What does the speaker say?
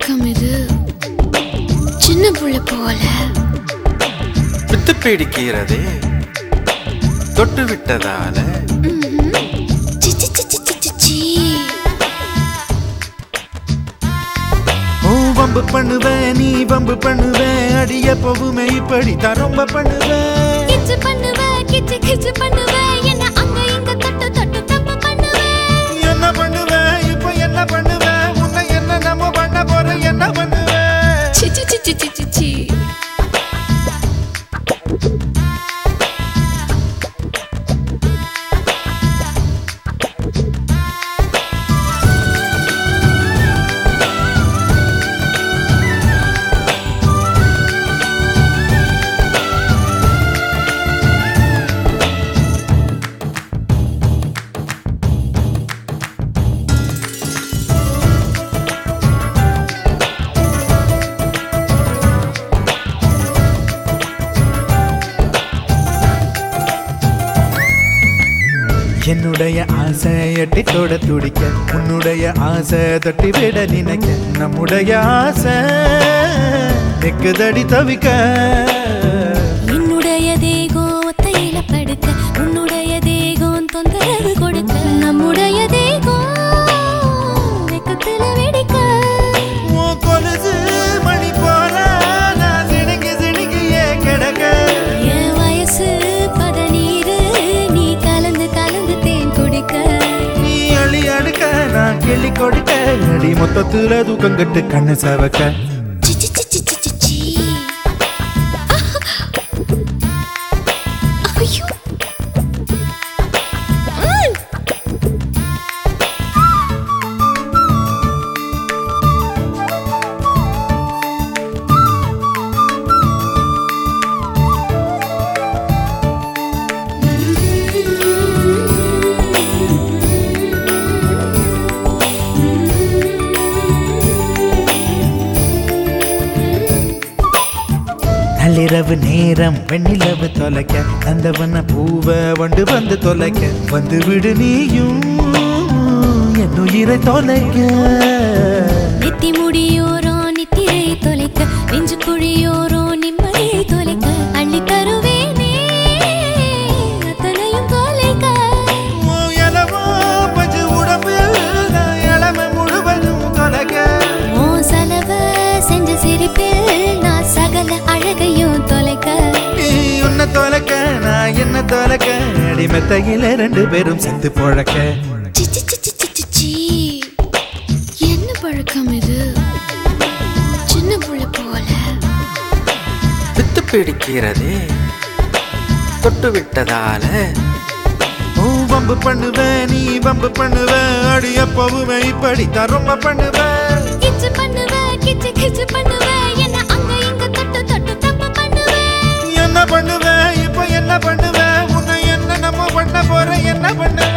பழக்கம் இது சின்ன புள்ள போல வித்து பிடிக்கிறதே தொட்டு விட்டதால சி, சி, சி, சி, சி, சி, சி. ஓ வம்பு பண்ணுவேன் நீ வம்பு பண்ணுவேன் அடிய போவுமே இப்படி தான் ரொம்ப பண்ணுவேன் கிச்சு பண்ணுவ கிச்சு கிச்சு பண்ணுவ என்ன அங்க இங்க தொட்டு தொட்டு தப்பு பண்ணுவ என்ன பண்ணுவேன் இப்ப என்ன பண்ணுவேன் உன்னை என்ன நம்ம பண்ண போறோம் என்ன பண்ணுவேன் சி சி சி சி சி சி சி என்னுடைய ஆசை எட்டி தொட துடிக்க உன்னுடைய ஆசை தொட்டி விட நினைக்க நம்முடைய ஆசை நெக்குதடி தவிக்க என்னுடைய தேகம் ஒத்தையில படுக்க உன்னுடைய தேகம் தொந்தரவு கொடுக்க நம்முடைய தேகம் வெக்கத்துல வெடிக்க உன் கொலுசு மணி போல நான் சிணுங்கி சிணுங்கியே கிடக்க என் வயசு பதநீரு நீ கலந்து கலந்து தேன் குடிக்க நீ அழி அடுக்க நான் கிள்ளி கொடுக்க அடி மொத்தத்துல தூக்கம் கட்டு கண்ணு சவக்க சி சி சி சி சி சி சி ஐயோ ம். நள்ளிரவு நேரம் வெண்ணிலவு தொலைக்க நந்தவன பூவ வண்டு வந்து தொலைக்க வந்து விடு நீயும் என் உயிரை தொலைக்க நெத்தி முடியோரோ நித்திரை தொலைக்க நெஞ்சு குழியோரோ நிம்மதியை தொலைக்க அள்ளி தருவேனே அத்தனையும் தொலைக்க உன் இளவோ பஞ்சு உடம்பில் நான் இளமை முழுவதும் தொலைக்க ஓ செலவ செஞ்ச சிரிப்பில் நான் சகல அழகையும் தொலைக்க நீ உன்னை தொலைக்க நான் என்ன தொலைக்க அடிமெத்தையில ரெண்டு பேரும் செத்து பொழக்க சி, சி, சி, சி, சி, சி, சி. என்ன பழக்கம் இது சின்ன புள்ள போல வித்து பிடிக்கிறதே தொட்டு விட்டதால ஓ வம்பு பண்ணுவேன் நீ வம்பு பண்ணுவேன் அடி எப்பவுமே இப்படித்தான் ரொம்ப பண்ணுவேன் கிச்சு பண்ணுவ கிச்சு கிச்சு பண்ணுவ என்ன அங்க இங்க தொட்டு தொட்டு தப்பு பண்ணுவ என்ன பண்ணுவேன் இப்ப என்ன பண்ணுவேன் உன்னை என்ன நம்ம பண்ண போறேன் என்ன பண்ண